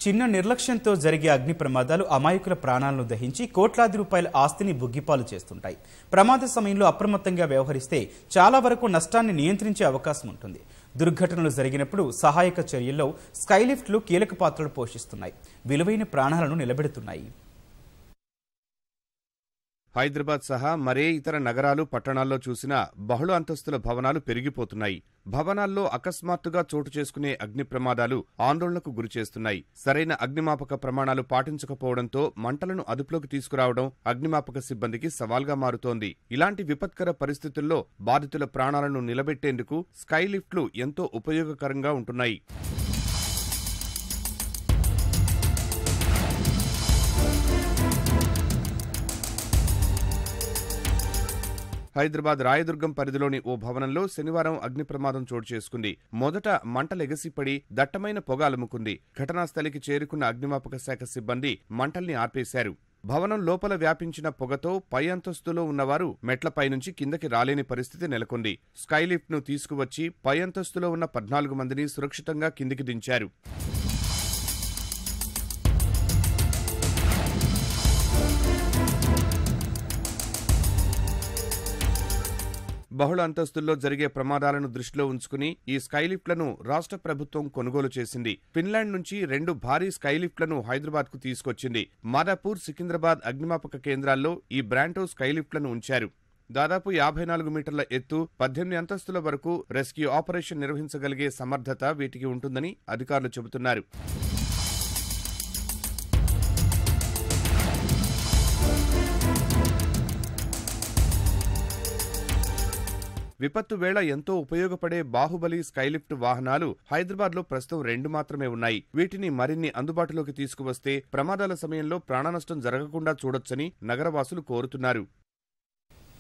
చిన్న నిర్లక్ష్యంతో జరిగే అగ్ని ప్రమాదాలు అమాయకుల ప్రాణాలను దహించి కోట్లాది రూపాయల ఆస్తిని బుగ్గిపాలు చేస్తుంటాయి ప్రమాద సమయంలో అప్రమత్తంగా వ్యవహరిస్తే చాలా వరకు నష్టాన్ని నియంత్రించే అవకాశం ఉంటుంది దుర్ఘటనలు జరిగినప్పుడు సహాయక చర్యల్లో స్కైలిఫ్ట్లు కీలక పాత్రలు పోషిస్తున్నాయి విలువైన ప్రాణాలను నిలబెడుతున్నాయి హైదరాబాద్ సహా మరే ఇతర నగరాలు పట్టణాల్లో చూసినా బహుళ అంతస్తుల భవనాలు పెరిగిపోతున్నాయి భవనాల్లో అకస్మాత్తుగా చోటు చేసుకునే అగ్ని ప్రమాదాలు ఆందోళనకు గురిచేస్తున్నాయి సరైన అగ్నిమాపక ప్రమాణాలు పాటించకపోవడంతో మంటలను అదుపులోకి తీసుకురావడం అగ్నిమాపక సిబ్బందికి సవాల్గా మారుతోంది ఇలాంటి విపత్కర పరిస్థితుల్లో బాధితుల ప్రాణాలను నిలబెట్టేందుకు స్కైలిఫ్ట్లు ఎంతో ఉపయోగకరంగా ఉంటున్నాయి హైదరాబాద్ రాయదుర్గం పరిధిలోని ఓ భవనంలో శనివారం అగ్ని ప్రమాదం చోటు చేసుకుంది మొదట మంటలెగసిపడి దట్టమైన పొగ అలుముకుంది ఘటనా స్థలికి చేరుకున్న అగ్నిమాపక శాఖ సిబ్బంది మంటల్ని ఆర్పేశారు భవనం లోపల వ్యాపించిన పొగతో పై అంతస్తులో ఉన్నవారు మెట్లపై నుంచి కిందకి రాలేని పరిస్థితి నెలకొంది స్కైలిఫ్ట్ ను తీసుకువచ్చి పై అంతస్తులో ఉన్న పద్నాలుగు మందిని సురక్షితంగా కిందికి దించారు బహుళ అంతస్తుల్లో జరిగే ప్రమాదాలను దృష్టిలో ఉంచుకుని ఈ స్కైలిఫ్ట్లను రాష్ట్ర ప్రభుత్వం కొనుగోలు చేసింది ఫిన్లాండ్ నుంచి రెండు భారీ స్కైలిఫ్ట్లను హైదరాబాద్ కు తీసుకొచ్చింది మాదాపూర్ సికింద్రాబాద్ అగ్నిమాపక కేంద్రాల్లో ఈ బ్రాంటో స్కైలిఫ్ట్లను ఉంచారు దాదాపు యాభై నాలుగు మీటర్ల ఎత్తు పద్దెనిమిది అంతస్తుల వరకు రెస్క్యూ ఆపరేషన్ నిర్వహించగలిగే సమర్థత వీటికి ఉంటుందని అధికారులు చెబుతున్నారు విపత్తు వేళ ఎంతో ఉపయోగపడే బాహుబలి స్కైలిఫ్ట్ వాహనాలు హైదరాబాద్ లో ప్రస్తుతం రెండు మాత్రమే ఉన్నాయి వీటిని మరిన్ని అందుబాటులోకి తీసుకువస్తే ప్రమాదాల సమయంలో ప్రాణనష్టం జరగకుండా చూడొచ్చని నగరవాసులు కోరుతున్నారు